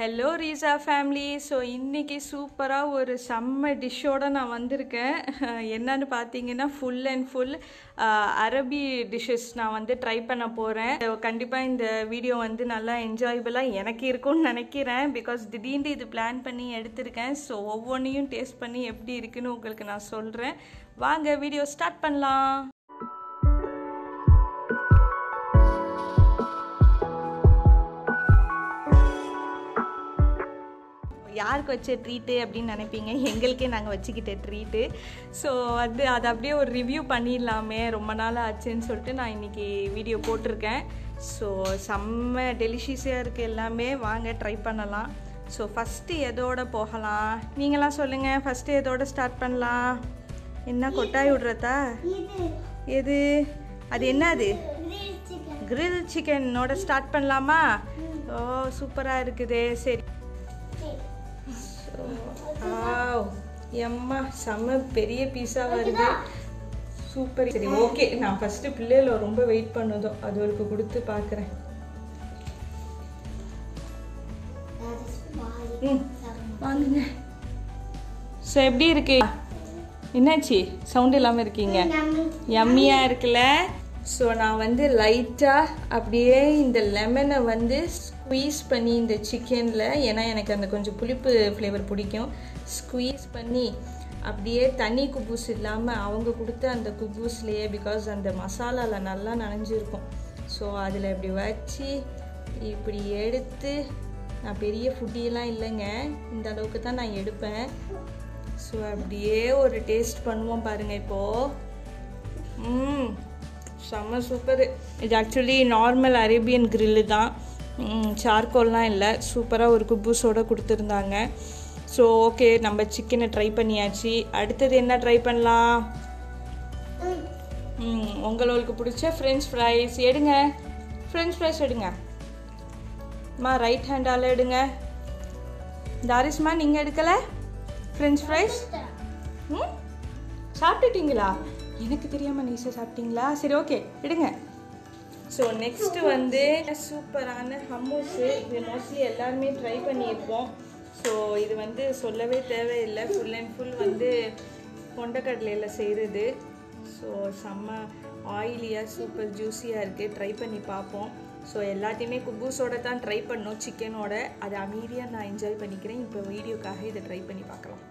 Hello ரீசா family so இன்றைக்கி சூப்பராக ஒரு செம்ம டிஷ்ஷோட நான் வந்திருக்கேன் என்னன்னு பார்த்தீங்கன்னா ஃபுல் அண்ட் ஃபுல் அரபி டிஷ்ஷஸ் நான் வந்து ட்ரை பண்ண போகிறேன் கண்டிப்பாக இந்த வீடியோ வந்து நல்லா என்ஜாயபிளாக எனக்கு இருக்கும்னு நினைக்கிறேன் பிகாஸ் திடீர்னு இது பிளான் பண்ணி எடுத்திருக்கேன் ஸோ ஒவ்வொன்றையும் டேஸ்ட் பண்ணி எப்படி இருக்குன்னு உங்களுக்கு நான் சொல்கிறேன் வாங்க வீடியோ ஸ்டார்ட் பண்ணலாம் யாருக்கு வச்ச ட்ரீட்டு அப்படின்னு நினைப்பீங்க எங்களுக்கே நாங்கள் வச்சுக்கிட்ட ட்ரீட்டு ஸோ வந்து அதை அப்படியே ஒரு ரிவ்யூ பண்ணிடலாமே ரொம்ப நாள் ஆச்சுன்னு சொல்லிட்டு நான் இன்றைக்கி வீடியோ போட்டிருக்கேன் ஸோ செம்ம டெலிஷியஸாக இருக்குது எல்லாமே வாங்க ட்ரை பண்ணலாம் ஸோ ஃபஸ்ட்டு எதோட போகலாம் நீங்களாம் சொல்லுங்கள் ஃபஸ்ட்டு எதோட ஸ்டார்ட் பண்ணலாம் என்ன கொட்டாய் விடுறதா எது அது என்னது கிரில் சிக்கனோட ஸ்டார்ட் பண்ணலாமா ஓ சூப்பராக இருக்குதே சரி வாவ் எம்மா செம்ம பெரிய பீஸா வருது சூப்பர் சரி ஓகே நான் ஃபஸ்ட்டு பிள்ளைகள ரொம்ப வெயிட் பண்ணதும் அதுவளுக்கு கொடுத்து பார்க்குறேன் ம் வாங்குங்க ஸோ எப்படி இருக்கு என்னாச்சு சவுண்ட் இல்லாமல் இருக்கீங்க யம்மியாக இருக்குல்ல ஸோ நான் வந்து லைட்டாக அப்படியே இந்த லெமனை வந்து ஸ்குவீஸ் பண்ணி இந்த சிக்கனில் ஏன்னா எனக்கு அந்த கொஞ்சம் புளிப்பு ஃப்ளேவர் பிடிக்கும் ஸ்குவீஸ் பண்ணி அப்படியே தண்ணி குபூஸ் இல்லாமல் அவங்க கொடுத்த அந்த குபூஸ்லேயே பிகாஸ் அந்த மசாலாவில் நல்லா நனைஞ்சிருக்கும் ஸோ அதில் இப்படி வச்சு இப்படி எடுத்து நான் பெரிய ஃபுட்டியெல்லாம் இல்லைங்க இந்த அளவுக்கு தான் நான் எடுப்பேன் ஸோ அப்படியே ஒரு டேஸ்ட் பண்ணுவோம் பாருங்கள் இப்போது ம் செம்ம சூப்பர் இது ஆக்சுவலி நார்மல் அரேபியன் கிரில்லு தான் சார்கோல்லாம் இல்லை சூப்பராக ஒரு குப்பூஸோடு கொடுத்துருந்தாங்க ஸோ ஓகே நம்ம சிக்கனை ட்ரை பண்ணியாச்சு அடுத்தது என்ன ட்ரை பண்ணலாம் ம் உங்களுக்கு பிடிச்ச ஃப்ரெஞ்ச் ஃப்ரைஸ் எடுங்க ஃப்ரெஞ்ச் ஃப்ரைஸ் எடுங்க மா ரைட் ஹேண்டால் எடுங்க தாரிஸ்மா நீங்கள் எடுக்கலை ஃப்ரெஞ்ச் ஃப்ரைஸ் ம் சாப்பிட்டுட்டீங்களா எனக்கு தெரியாமல் நீசா சாப்பிட்டீங்களா சரி ஓகே எடுங்க ஸோ நெக்ஸ்ட்டு வந்து சூப்பரான ஹம்மூஸு இது மோஸ்ட்லி எல்லாருமே ட்ரை பண்ணியிருப்போம் ஸோ இது வந்து சொல்லவே தேவையில்லை ஃபுல் அண்ட் ஃபுல் வந்து கொண்டக்கடலையில் செய்கிறது ஸோ செம்ம ஆயிலியாக சூப்பர் ஜூஸியாக இருக்குது ட்ரை பண்ணி பார்ப்போம் ஸோ எல்லாத்தையுமே குப்பூஸோட தான் ட்ரை பண்ணோம் சிக்கனோட அதை அமைதியாக நான் என்ஜாய் பண்ணிக்கிறேன் இப்போ வீடியோக்காக இதை ட்ரை பண்ணி பார்க்கலாம்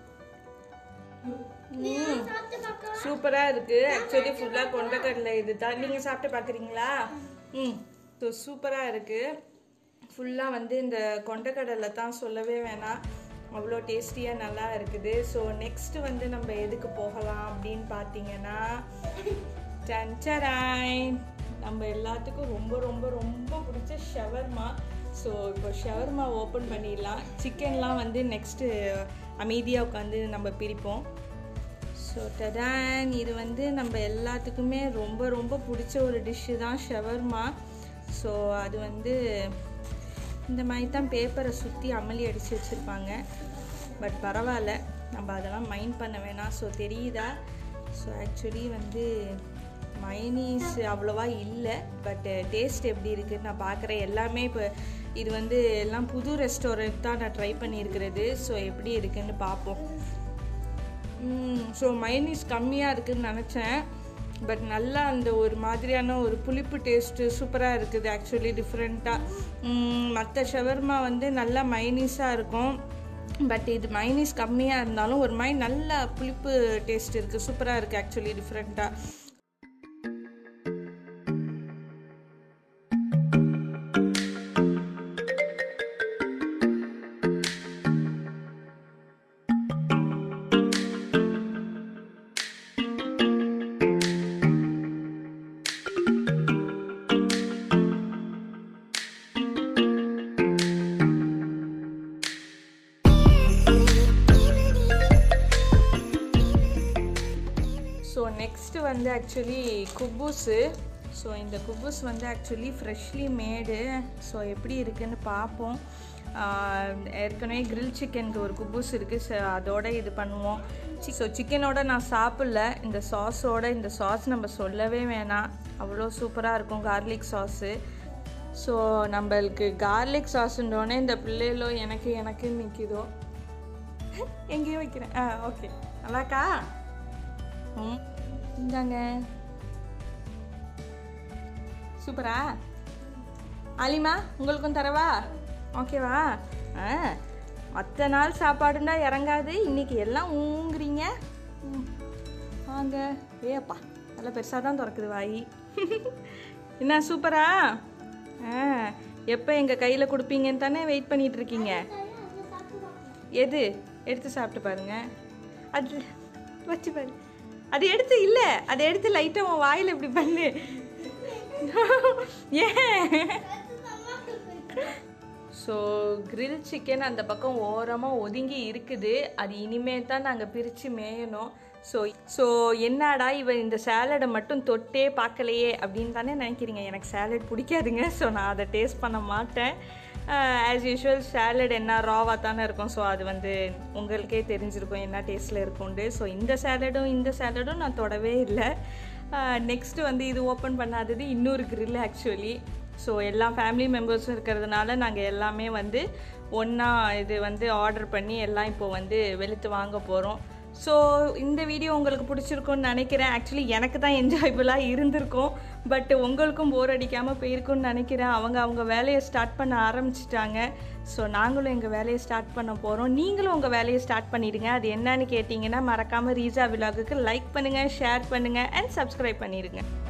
சூப்பராக இருக்குது ஆக்சுவலி ஃபுல்லாக கொண்டக்கடலை இது தான் நீங்கள் சாப்பிட்டு பார்க்குறீங்களா ம் ஸோ சூப்பராக இருக்குது ஃபுல்லாக வந்து இந்த கொண்டக்கடலை தான் சொல்லவே வேணாம் அவ்வளோ டேஸ்டியாக நல்லா இருக்குது ஸோ நெக்ஸ்ட்டு வந்து நம்ம எதுக்கு போகலாம் அப்படின்னு பார்த்தீங்கன்னா டன்டராய் நம்ம எல்லாத்துக்கும் ரொம்ப ரொம்ப ரொம்ப பிடிச்ச ஷவர்மா ஸோ இப்போ ஷவர்மா ஓப்பன் பண்ணிடலாம் சிக்கன்லாம் வந்து நெக்ஸ்ட்டு அமைதியாக உட்காந்து நம்ம பிரிப்போம் ஸோ டடான் இது வந்து நம்ம எல்லாத்துக்குமே ரொம்ப ரொம்ப பிடிச்ச ஒரு டிஷ்ஷு தான் ஷவர்மா ஸோ அது வந்து இந்த மாதிரி தான் பேப்பரை சுற்றி அமளி அடித்து வச்சுருப்பாங்க பட் பரவாயில்ல நம்ம அதெல்லாம் மைண்ட் பண்ண வேணாம் ஸோ தெரியுதா ஸோ ஆக்சுவலி வந்து மைனீஸ் அவ்வளோவா இல்லை பட் டேஸ்ட் எப்படி இருக்குன்னு நான் பார்க்குறேன் எல்லாமே இப்போ இது வந்து எல்லாம் புது ரெஸ்டாரண்ட் தான் நான் ட்ரை பண்ணியிருக்கிறது ஸோ எப்படி இருக்குன்னு பார்ப்போம் ஸோ மைனீஸ் கம்மியாக இருக்குதுன்னு நினச்சேன் பட் நல்லா அந்த ஒரு மாதிரியான ஒரு புளிப்பு டேஸ்ட்டு சூப்பராக இருக்குது ஆக்சுவலி டிஃப்ரெண்ட்டாக மற்ற ஷவர்மா வந்து நல்லா மைனீஸாக இருக்கும் பட் இது மைனீஸ் கம்மியாக இருந்தாலும் ஒரு மாதிரி நல்லா புளிப்பு டேஸ்ட் இருக்குது சூப்பராக இருக்குது ஆக்சுவலி டிஃப்ரெண்ட்டாக ஸோ நெக்ஸ்ட்டு வந்து ஆக்சுவலி குப்பூஸு ஸோ இந்த குப்பூஸ் வந்து ஆக்சுவலி ஃப்ரெஷ்லி மேடு ஸோ எப்படி இருக்குன்னு பார்ப்போம் ஏற்கனவே கிரில் சிக்கனுக்கு ஒரு குப்பூஸ் இருக்குது ஸோ அதோட இது பண்ணுவோம் ஸோ சிக்கனோட நான் சாப்பிடல இந்த சாஸோட இந்த சாஸ் நம்ம சொல்லவே வேணாம் அவ்வளோ சூப்பராக இருக்கும் கார்லிக் சாஸு ஸோ நம்மளுக்கு கார்லிக் சாஸ்ன்றோடனே இந்த பிள்ளைகளோ எனக்கு எனக்கு நிற்கிதோ எங்கேயும் வைக்கிறேன் ஆ ஓகே நல்லாக்கா ம் இந்தாங்க சூப்பரா அலிமா உங்களுக்கும் தரவா ஓகேவா ஆ மற்ற நாள் சாப்பாடுன்னா இறங்காது இன்னைக்கு எல்லாம் ஊங்குறீங்க ம். வாங்க ஏப்பா நல்லா பெருசாக தான் திறக்குது வாய் என்ன சூப்பரா ஆ எப்போ எங்கள் கையில் கொடுப்பீங்கன்னு தானே வெயிட் பண்ணிட்டு இருக்கீங்க எது எடுத்து சாப்பிட்டு பாருங்க அது வச்சு பாரு அது எடுத்து இல்லை அதை எடுத்து லைட்டாக உன் வாயில் இப்படி பண்ணு ஏன் ஸோ grill சிக்கன் அந்த பக்கம் ஓரமாக ஒதுங்கி இருக்குது அது இனிமே தான் நாங்கள் பிரித்து மேயணும் ஸோ ஸோ என்னடா இவன் இந்த சேலடை மட்டும் தொட்டே பார்க்கலையே அப்படின்னு தானே நினைக்கிறீங்க எனக்கு சேலட் பிடிக்காதுங்க ஸோ நான் அதை டேஸ்ட் பண்ண மாட்டேன் ஆஸ் யூஷுவல் சேலட் என்ன ராவாக தானே இருக்கும் ஸோ அது வந்து உங்களுக்கே தெரிஞ்சிருக்கும் என்ன டேஸ்ட்டில் இருக்கும்ண்டு ஸோ இந்த சேலடும் இந்த சேலடும் நான் தொடவே இல்லை நெக்ஸ்ட்டு வந்து இது ஓப்பன் பண்ணாதது இன்னொரு grill ஆக்சுவலி ஸோ எல்லா ஃபேமிலி மெம்பர்ஸும் இருக்கிறதுனால நாங்கள் எல்லாமே வந்து ஒன்றா இது வந்து ஆர்டர் பண்ணி எல்லாம் இப்போ வந்து வெளுத்து வாங்க போகிறோம் ஸோ இந்த வீடியோ உங்களுக்கு பிடிச்சிருக்கும்னு நினைக்கிறேன் ஆக்சுவலி எனக்கு தான் என்ஜாயபுளாக இருந்திருக்கும் பட் உங்களுக்கும் போர் அடிக்காமல் போயிருக்கும்னு நினைக்கிறேன் அவங்க அவங்க வேலையை ஸ்டார்ட் பண்ண ஆரம்பிச்சிட்டாங்க ஸோ நாங்களும் எங்கள் வேலையை ஸ்டார்ட் பண்ண போகிறோம் நீங்களும் உங்கள் வேலையை ஸ்டார்ட் பண்ணிடுங்க அது என்னன்னு கேட்டிங்கன்னா மறக்காமல் ரீசா விலாகுக்கு லைக் பண்ணுங்கள் ஷேர் பண்ணுங்கள் அண்ட் சப்ஸ்கிரைப் பண்ணிடுங்க